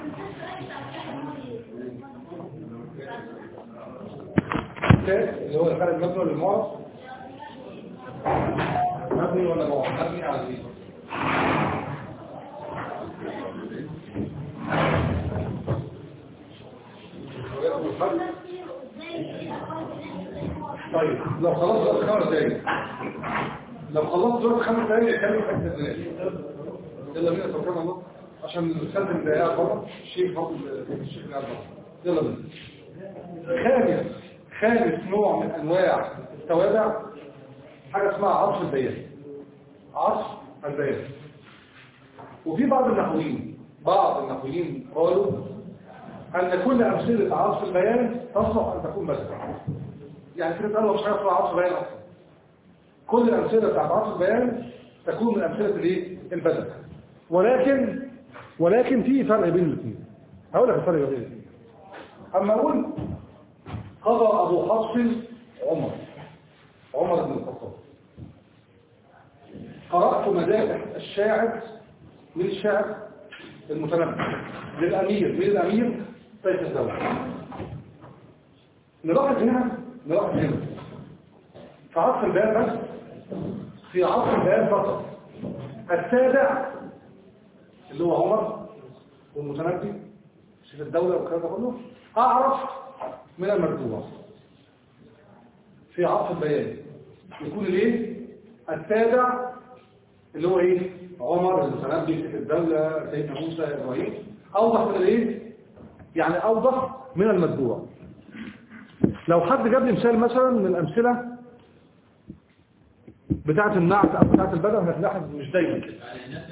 اللي هو الفرق المبني ولا المعرف مبني ولا معرف مبني على ايه طيب لو خلصت دور خمس دقايق لو خلصت دور خمس دقايق خلي حته يلا بينا توكلنا الله عشان نستخدم دقائق بره الشيخ فضل الشيخ اللي بره يلا بينا خامس خامس نوع من انواع التوابع حاجه اسمها عطف البيان عطف البيان وفي بعض النحويين بعض النحويين قالوا ان كل امثله عطف البيان تصلح ان تكون بدل يعني كده قالوا مش حاجه اسمها عطف بيان اصلا كل الامثله بتاعت عطف البيان تكون من امثله الايه البدل ولكن ولكن في فرق بين الاثنين هقول لك الفرق بين الاثنين اما اقول قضى ابو حفص عمر عمر بن الخطاب قرات مدائح الشاعر من الشاعر المتنبي للامير من الامير سيف الدوله نلاحظ هنا نلاحظ هنا في عطف البيان بس في عطف البيان فقط السابع اللي هو عمر والمتنبي شيخ الدولة والكلام ده كله أعرف من المرجوع في عطف البيان يكون الايه التابع اللي هو ايه عمر المتنبي شيخ الدولة سيدنا موسى إبراهيم أوضح من الايه يعني أوضح من المتبوع لو حد جاب لي مثال مثلا من الأمثلة بتاعة النعت أو بتاعة البدن هتلاحظ مش دايما كده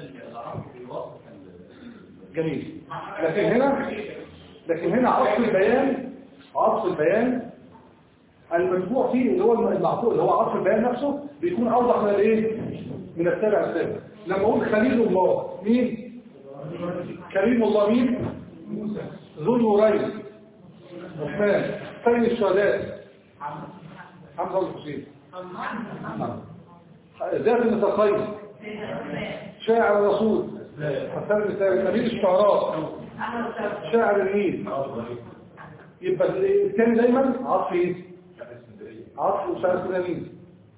جميل لكن هنا لكن هنا عطف البيان عطف البيان المتبوع فيه اللي هو المعطوف اللي هو عطف البيان نفسه بيكون اوضح من الايه من السابع السابع لما اقول خليل الله مين كريم الله مين ذو النورين عثمان سيد الشهداء حمزه والحسين ذات النتقين شاعر الرسول حسن الرسالة أمير الشعراء شاعر النيل يبقى الثاني دايما عطف ايه عطف وشاعر النيل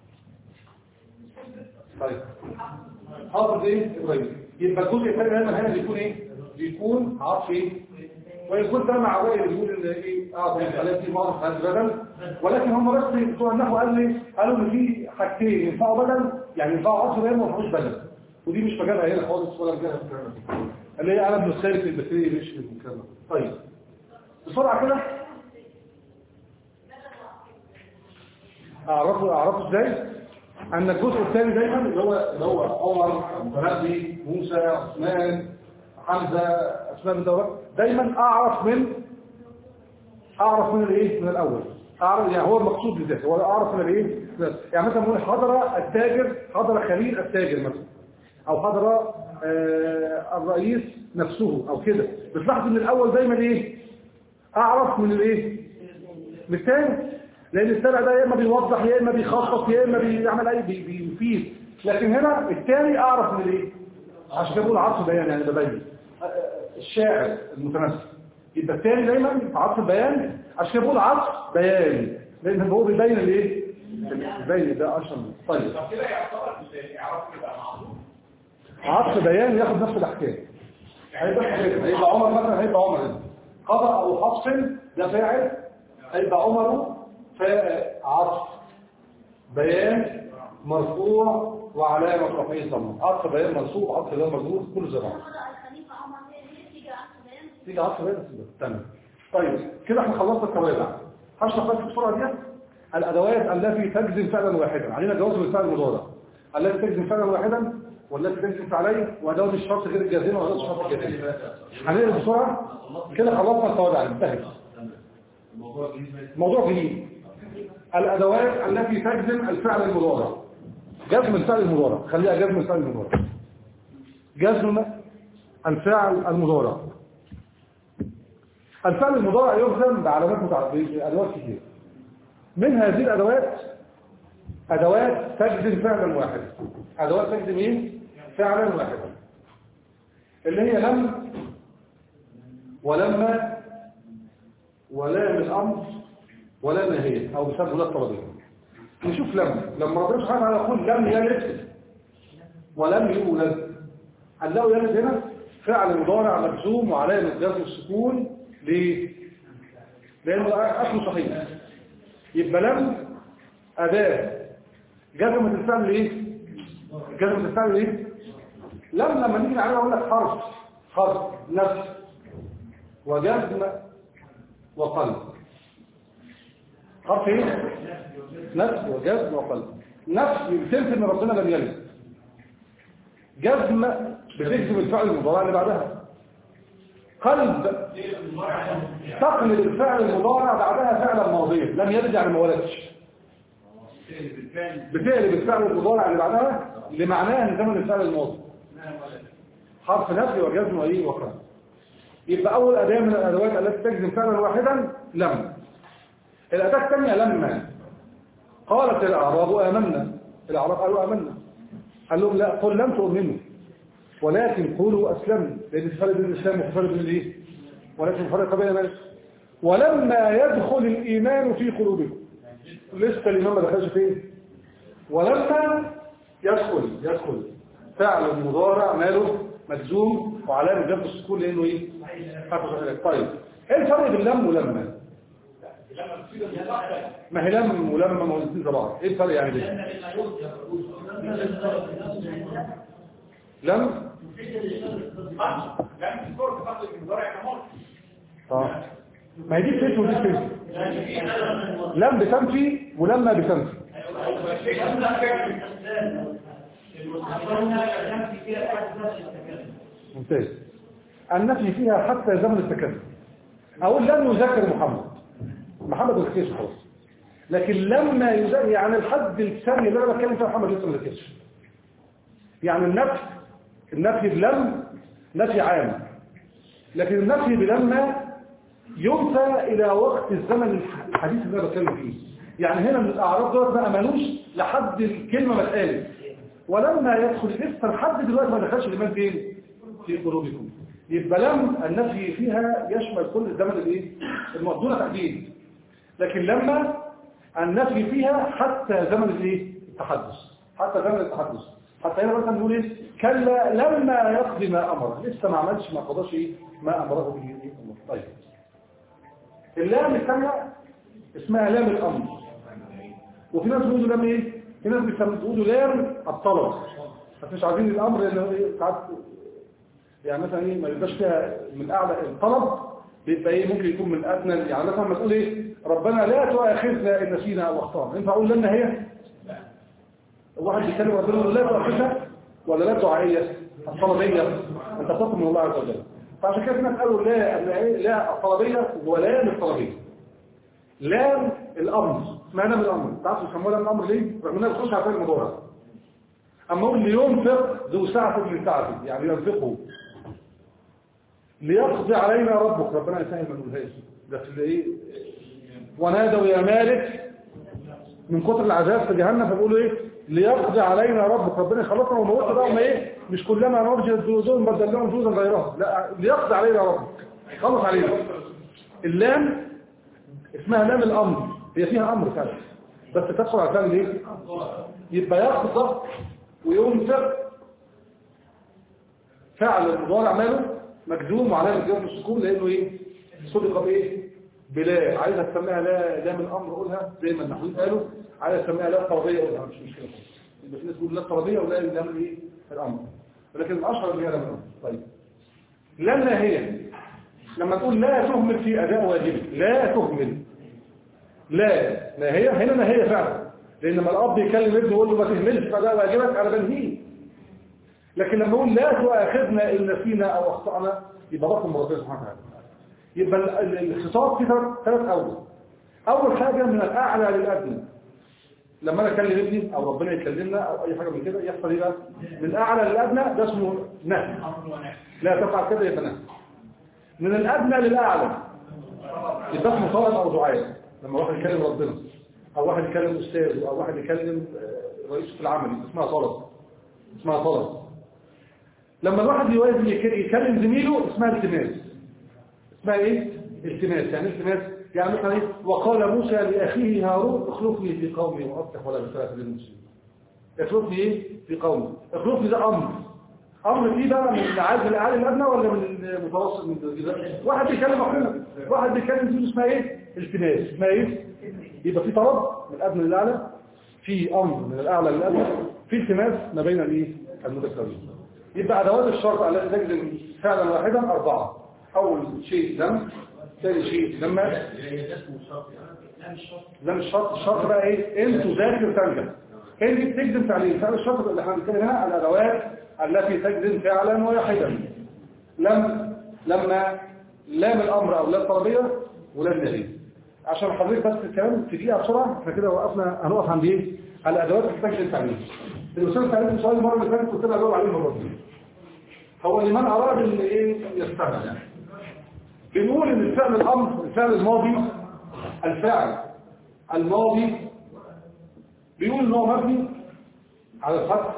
طيب حافظ ايه ابراهيم يبقى الجزء الثاني دايما هنا بيكون ايه بيكون عطف ايه وإن كنت أنا مع الرأي اللي بيقول إن إيه أعطي الحالات دي بعض الحالات بدل ولكن هم بس بتوع النحو قال لي قالوا إن في حاجتين ينفعوا بدل يعني ينفعوا عطف غير ما ينفعوش بدل ودي مش مجالها هنا خالص ولا مجالها في الكلام ده اللي هي قلم السالك البكتيري مش في الكلام ده طيب بسرعة كده أعرفه أعرفه إزاي أن الجزء الثاني دايما اللي هو اللي هو عمر متنبي موسى عثمان حمزة أسماء من دورات دايما أعرف من أعرف من الإيه من الأول أعرف يعني هو المقصود بذلك هو أعرف من الإيه يعني مثلا نقول حضر التاجر حضر خليل التاجر مثلا أو حضر آه الرئيس نفسه أو كده بتلاحظ ان الأول دايما إيه أعرف من الإيه من الثاني لأن السبع ده يا إما بيوضح يا إما بيخصص يا إما بيعمل أي بي- بيفيد لكن هنا الثاني أعرف من الإيه عشان كده بقول عطف بيان يعني ببين الشاعر المتنفس يبقى الثاني دايما عطف بيان عشان كده بقول عطف بيان لأن هو بيبين الإيه بيبين ده أشهر طيب طب كده يعتبر الاعراب يبقى معروف عطف بيان ياخد نفس الاحكام هيبقى هيبقى عمر مثلا هيبقى عمر هنا قضى ابو حفص ده فاعل هيبقى عمر فاعل عطف بيان مرفوع وعلامه رفعه ضمه عطف بيان منصوب عطف بيان مجرور كل زمان الخليفة عمر هي تيجي عقد بيان تيجي عطف بيان تبقى. تمام طيب كده احنا خلصنا التوابع هشرح بس بسرعه دي الادوات التي تجزم فعلا واحدا علينا جواز بالفعل المضارع التي تجزم فعلا واحدا والتي تجزم فعلين وادوات الشرط غير الجازمه وادوات الشرط الجازمه هنقل بسرعه كده خلصنا التوابع انتهت موضوع جديد الادوات التي تجزم الفعل المضارع جزم الفعل المضارع خليها جزم الفعل المضارع جزم الفعل المضارع الفعل المضارع يجزم بعلامات متعدده ادوات كتير من هذه الادوات ادوات تجزم فعلا واحدا ادوات تجزم ايه فعلا واحدا اللي هي لم ولما ولام الأمر ولا نهي أو بسبب لا الطلبية نشوف لما لما ربنا سبحانه وتعالى يقول لم يلد ولم يولد هل له يلد هنا فعل مضارع مجزوم وعلامة جزم السكون ليه؟ لأنه أصله صحيح يبقى لم أداة جزمت الفعل ليه؟ جزمت الفعل ليه؟ لم لما نيجي عليها أقول لك حرف حرف نفس وجزم وقلب حرف ايه؟ نفس وجزم وقلب نفس بتنفي ان ربنا لم يلد جزم بتجزم الفعل المضارع اللي بعدها قلب تقلب الفعل المضارع بعدها فعلا ماضيا لم يلد يعني ما ولدش بتقلب الفعل المضارع اللي بعدها لمعناه ان زمن الفعل الماضي حرف نفي وجزم وايه وقلب يبقى اول اداه من الادوات التي تجزم فعلا واحدا لم الاداه الثانيه لما قالت الاعراب امنا الاعراب قالوا امنا قال لهم لا قل لم تؤمنوا ولكن قولوا اسلموا لان الفرق بين الاسلام والفرق بين الايه ولكن الفرق بين ذلك ولما يدخل الايمان في قلوبكم لسه الإمام ما دخلش فين ولما يدخل يدخل فعل مضارع ماله مجزوم وعلامة جنب السكون لأنه إيه حرف صحيح. طيب إيه الفرق بين لم ولما ما هي لم ولما موجودين زي بعض إيه الفرق يعني بين لم لم تذكر تفضل المضارع كمان اه ما هي دي بتنفي ودي بتنفي لم بتنفي ولما بتنفي ممتاز النفي فيها حتى زمن التكلم اقول لم يذكر محمد محمد ما ذكرش خلاص لكن لما يذكر يعني الحد الثاني اللي انا بتكلم فيه محمد لسه ما ذكرش يعني النفي النفي بلم نفي عام لكن النفي بلما ينفى الى وقت الزمن الحديث اللي انا بتكلم فيه يعني هنا من الاعراض دول ما امنوش لحد الكلمه ما اتقالت ولما يدخل لسه لحد دلوقتي ما دخلش الايمان فين في قلوبكم يبقى لم النفي فيها يشمل كل الزمن الايه المقدور تحديد لكن لما النفي فيها حتى زمن الايه التحدث حتى زمن التحدث حتى هنا مثلا نقول ايه كلا لما يقضي ما امر لسه ما عملش ما قضاش ايه ما امره به ايه الله طيب اللام الثانيه اسمها لام الامر وفي ناس بيقولوا لام ايه في ناس بيقولوا لام الطلب بس مش عايزين الامر لانه ايه ساعات يعني مثلا ايه ما يبقاش فيها من اعلى الطلب بيبقى ايه ممكن يكون من ادنى يعني مثلا ما تقول ايه ربنا لا تؤاخذنا ان نسينا او اخطانا ينفع اقول لنا هي واحد بيتكلم ربنا يقول لا تؤاخذنا ولا لا دعائيه الطلبيه انت تطلب من الله عز وجل فعشان كده في ناس قالوا لا لا الطلبيه ولام الطلبيه لام الامر اسمها لام الامر تعرفوا يسموها لام الامر ليه رغم انها بتخش على فعل المضارع اما اقول لينفق ذو سعه من سعته يعني ينفقه ليقضي علينا ربك ربنا يسهل ما نقولهاش ده في ايه ونادوا يا مالك من كتر العذاب في جهنم فبيقولوا ايه ليقضي علينا ربك ربنا يخلصنا ونوقف بقى ما ايه مش كلما نرجع جلودهم بدل لهم جلودا غيرها لا ليقضي علينا ربك خلص علينا اللام اسمها لام الامر هي فيها امر فعلا بس تدخل على فعل ايه يبقى يقضى وينفق فعل المضارع ماله مجزوم وعلامه جزم السكون لانه ايه صدق بايه بلا عايز تسميها لا لام الامر قولها زي ما النحويين قالوا عايز تسميها لا طلبيه قولها مش مشكله يبقى في ناس بتقول لا طلبيه ولا لام ايه الامر ولكن الاشهر اللي هي لام الامر طيب لما هي لما تقول لا تهمل في اداء واجبك لا تهمل لا ما هي هنا ما هي فعلا لان لما الاب يكلم ابنه يقول له ما تهملش في اداء واجبك انا بنهيه لكن لما نقول لا تؤاخذنا ان نسينا او اخطانا يبقى رقم ربنا سبحانه وتعالى يبقى الخطاب في ثلاث اوجه اول حاجه من الاعلى للادنى لما انا اكلم ابني او ربنا يكلمنا او اي حاجه من كده يحصل ايه بقى من الاعلى للادنى ده اسمه نهي لا تفعل كده يبقى نهي من الادنى للاعلى يبقى اسمه طلب او دعاء لما واحد يكلم ربنا او واحد يكلم استاذ او واحد يكلم رئيس في العمل اسمها طلب اسمها طلب لما الواحد يوازي يكلم زميله اسمها التماس اسمها ايه التماس يعني إيه التماس يعني مثلا ايه وقال موسى لاخيه هارون اخلفني في قومي وافتح ولا بثلاثه للمسلمين اخلفني ايه في قومي اخلفني ده امر امر فيه بقى من العالم العالي الادنى ولا من المتوسط من الجزاء واحد بيتكلم اخرنا واحد بيتكلم دي اسمها ايه التماس اسمها ايه يبقى في طلب من الادنى للاعلى في امر من الاعلى للادنى في التماس ما بين الايه المتكلمين يبقى ادوات الشرط التي تجزم فعلا واحدا اربعه اول شيء لم ثاني شيء لما لم الشرط الشرط بقى ايه انت تذاكر تنجح انت بتجزم فعلين فعل الشرط اللي احنا بنتكلم هنا على الادوات التي تجزم فعلا واحدا لم لما لام الامر او لام طلبيه ولام نهي عشان حضرتك بس الكلام في دقيقه بسرعه احنا كده وقفنا هنقف عند ايه على الادوات اللي تجزم فعلين الاستاذ سالت السؤال المره اللي فاتت كنت انا اجاوب عليه المره دي هو لمن اراد ان ايه يستعمل يعني بنقول ان الفعل الامر الفعل الماضي الفعل الماضي بيقول ان هو مبني على الفتح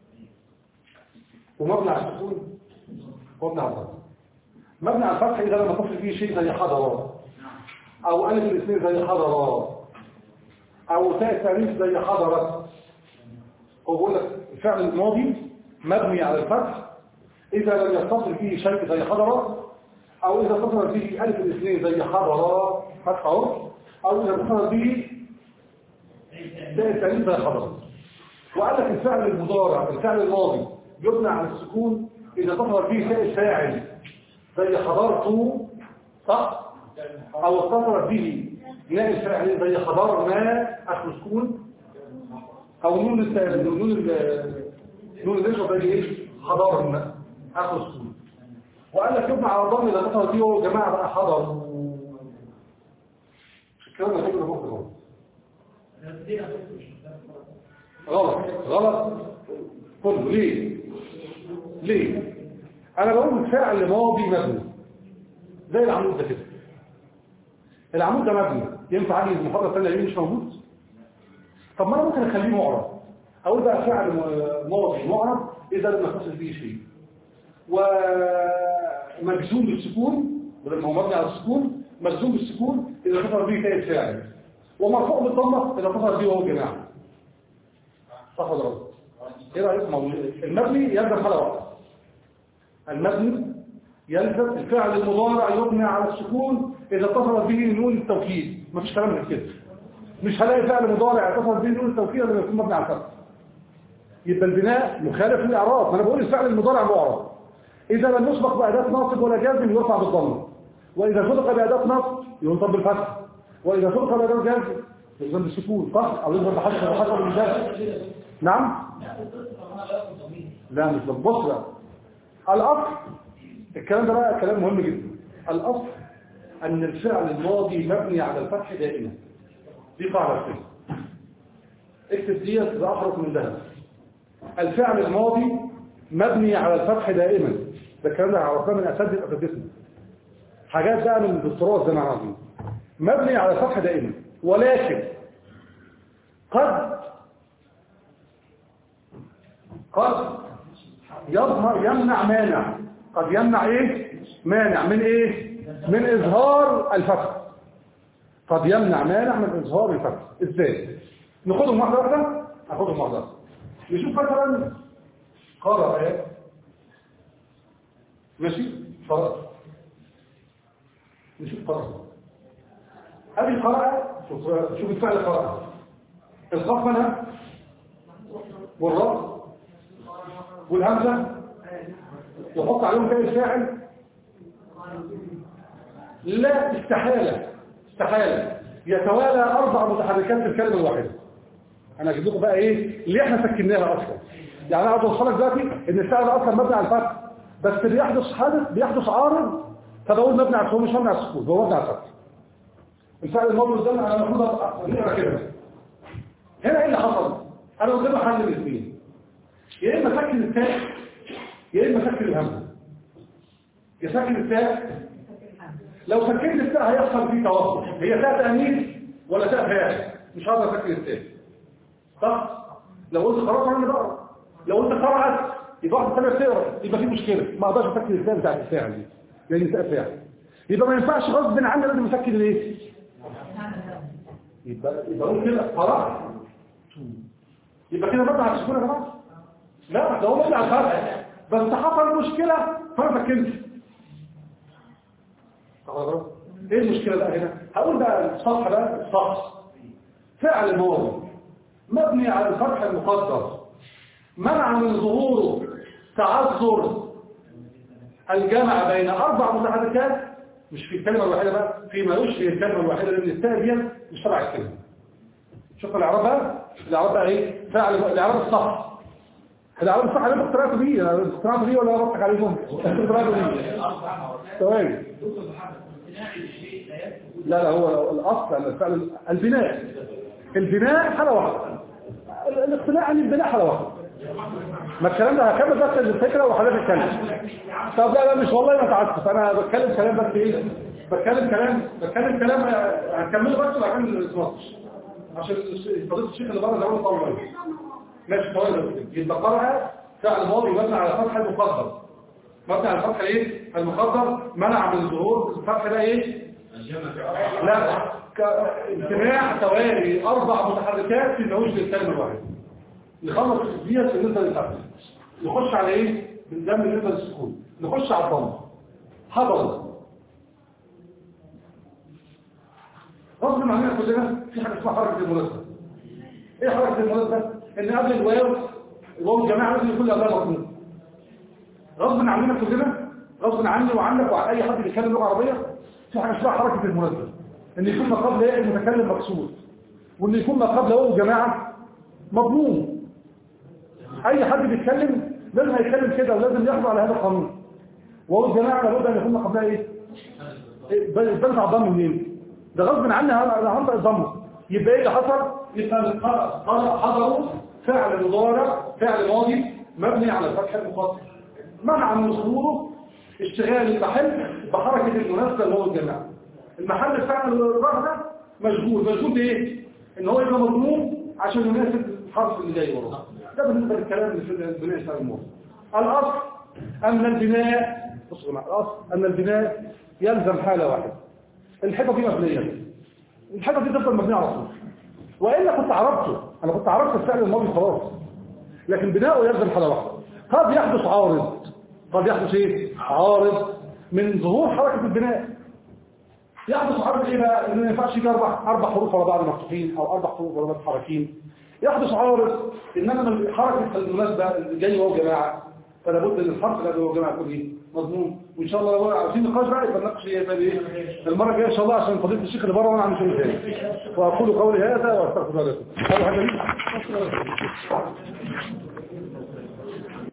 ومبني على السكون ومبني على الفتح مبني على الفتح اذا لم تصل فيه شيء زي حضرات او الف الاثنين زي حضرات او تاء التانيث زي حضرت هو بيقول لك الفعل الماضي مبني على الفتح اذا لم يتصل فيه شيء زي حضرات او اذا اتصل به الف الاثنين زي حضرات فتح اهو او اذا اتصل به ده التانيث زي حضرات وقال لك الفعل المضارع الفعل الماضي يبنى على السكون اذا اتصل فيه تاء الفاعل زي حضرته صح او اتصل به ناء الفاعل زي حضرنا اخر سكون او نون التالي نون ال نون النشر زي ايه حضرنا اخر سكون وقال لك يبنى على الضم اذا اتصل فيه هو جماعه بقى حضر الكلام ده كله مخطئ غلط غلط كله ليه ليه انا بقول فعل ماضي مبني زي العمود ده كده العمود ده مبني ينفع اجي المحاضره الثانيه اللي مش موجود طب ما انا ممكن اخليه معرب اقول بقى فعل ماضي معرب اذا لم يتصل به شيء ومجزوم بالسكون ولما هو مبني على السكون مجزوم بالسكون اذا اتصل به تاء الفاعل ومرفوع بالضمه اذا اتصل به هو جماعه صح ولا غلط ايه رايكم المبني يلزم حاله واحده المبني يلزم الفعل المضارع يبنى على السكون اذا اتصل به نون التوكيد مفيش كلام من كده مش هلاقي فعل مضارع اتصل به نون التوكيد لما يكون مبني على الفتح يبقى البناء مخالف للاعراب ما انا بقول الفعل المضارع معرب اذا لم يسبق باداه ناصب ولا جازم يرفع بالضمه واذا سبق باداه نصب ينصب بالفتح واذا سبق باداه جازم يلزم بالسكون صح او يلزم بحسب بحسب المجاز نعم لا مش بص بقى الاصل الكلام ده بقى كلام مهم جدا الاصل ان الفعل الماضي مبني على الفتح دائما دي قاعده كده اكتب ديت باحرف من ذهب الفعل الماضي مبني على الفتح دائما ده الكلام ده عرفناه من اساتذه اساتذتنا حاجات بقى من الدكتوراه الزمان العظيم مبني على الفتح دائما ولكن قد قد يظهر يمنع مانع قد يمنع ايه مانع من ايه من اظهار الفتح قد يمنع مانع من اظهار الفتح ازاي ناخدهم واحده واحده ناخدهم واحده واحده نشوف مثلا قرأ ايه ماشي قرأ نشوف قرأ ادي قرأ شوف شوف الفعل قرأ الخاف منها والراء والهمزة وحط عليهم كده الفاعل لا استحالة استحالة يتوالى أربع متحركات في الكلمة الواحدة أنا أجيب لكم بقى إيه اللي إحنا سكناها أصلا يعني أنا عاوز أوصلك دلوقتي إن الفعل أصلا مبني على الفتح بس بيحدث حدث بيحدث عارض فبقول مبني على السكون مش مبني على السكون هو مبني على الفتح الفعل الماضي قدامنا أنا المفروض أقرأ كده هنا إيه اللي حصل؟ أنا قدامي حل من الاثنين يا إما سكن التاء يا إما سكن الهمزة يسكن التاء لو سكنت التاء هيحصل فيه توافق هي تاء تأنيث ولا تاء فاعل مش هقدر اسكن التاء صح لو قلت خلاص انا بقرا لو قلت قرأت يبقى واحد ثانيه تقرا يبقى في مشكله ما اقدرش اسكن التاء بتاعت الفاعل دي لان التاء فاعل يبقى ما ينفعش غصب عني لازم اسكن الايه يبقى يبقى اقول كده خلاص يبقى كده بطلع على السكون يا جماعه لا ده هو بطلع على الفتح بس حصل مشكله فانا سكنت خلاص ايه المشكله بقى هنا هقول بقى الصفحه بقى الصفحه فعل ماضي مبني على الفتح المقدر منع من ظهوره تعذر الجمع بين اربع متحركات مش في الكلمه الواحده بقى فيما يشبه الكلمه الواحده لان التاء دي مش تبع الكلمه شوف الاعراب بقى الاعراب بقى ايه فعل الاعراب الصح الاعراب الصح اللي انتوا اخترعتوا بيه انا اخترعتوا بيه ولا بضحك عليكم انتوا اخترعتوا بيه ثواني لا لا هو الاصل ان الفعل البناء البناء حاله واحده ال- الاقتناع عن البناء حاله واحده ما الكلام ده هكمل بس الفكره وحضرتك تتكلم طب لا لا مش والله ما تعسف انا بتكلم كلام بس ايه بتكلم كلام بتكلم كلام هكمله بس وبعدين نتناقش عشان فضيله الشيخ اللي بره زمان طول ماشي طويل بس يبقى قرأ فعل ماضي مبني على فتح المقدر مبني على الفتح ايه المقدر منع من ظهور الفتح ده ايه لا ك- اجتماع توالي اربع متحركات في النوش للكلمه الواحده نخلص التسبيح بالنسبه للفتح نخش على ايه بالدم بالنسبه للسكون نخش على الضم حضر غصب عننا كلنا في حاجه اسمها حركه المناسبه ايه حركه المناسبه ان قبل الواو الواو الجماعه لازم يكون قبلها مضمون غصب عننا كلنا غصب عني وعنك وعن اي حد بيتكلم لغه عربيه في حاجه اسمها حركه المناسبه ان يكون ما قبل ايه المتكلم مقصود وان يكون ما قبل واو جماعه مضمون اي حد بيتكلم لازم يتكلم كده ولازم يخضع على هذا القانون واو الجماعه لابد ان يكون ما قبلها ايه بنفع ضم منين ده غصب عني انا هنطق الضم يبقى ايه اللي حصل يبقى القرأ حضروا فعل مضارع فعل ماضي مبني على الفتح المقدر منع من ظهوره اشتغال المحل بحركة المناسبة اللي هو الجماعة المحل الفعل الرغبة مشغول مشغول بايه ان هو يبقى مضمون عشان يناسب الحرف اللي جاي وراه ده بالنسبة للكلام اللي في البناء الإسلامي الموضوع الأصل أن البناء بصوا يا جماعة الأصل أن البناء يلزم حالة واحدة الحيطة دي مبنية الحيطة دي تفضل مبنية على طول وإلا كنت عرفته أنا كنت عرفت الفعل الماضي خلاص لكن بناؤه يلزم حالة واحدة قد يحدث عارض قد يحدث ايه عارض من ظهور حركة البناء يحدث عارض ايه بقى انه ما ينفعش يجي اربع اربع حروف ورا بعض مفتوحين او اربع حروف ورا بعض متحركين يحدث عارض ان انا من حركة المناسبة اللي جاي هو جماعة فلا بد ان الحرف اللي هو جماعة يكون ايه مضمون وان شاء الله لو عايزين نقاش بقى يبقى نناقش ايه بقى ايه المره الجايه ان شاء الله عشان فضيله الشيخ اللي بره وانا عندي شغل تاني واقول قولي هذا واستغفر الله لكم هذا حاجه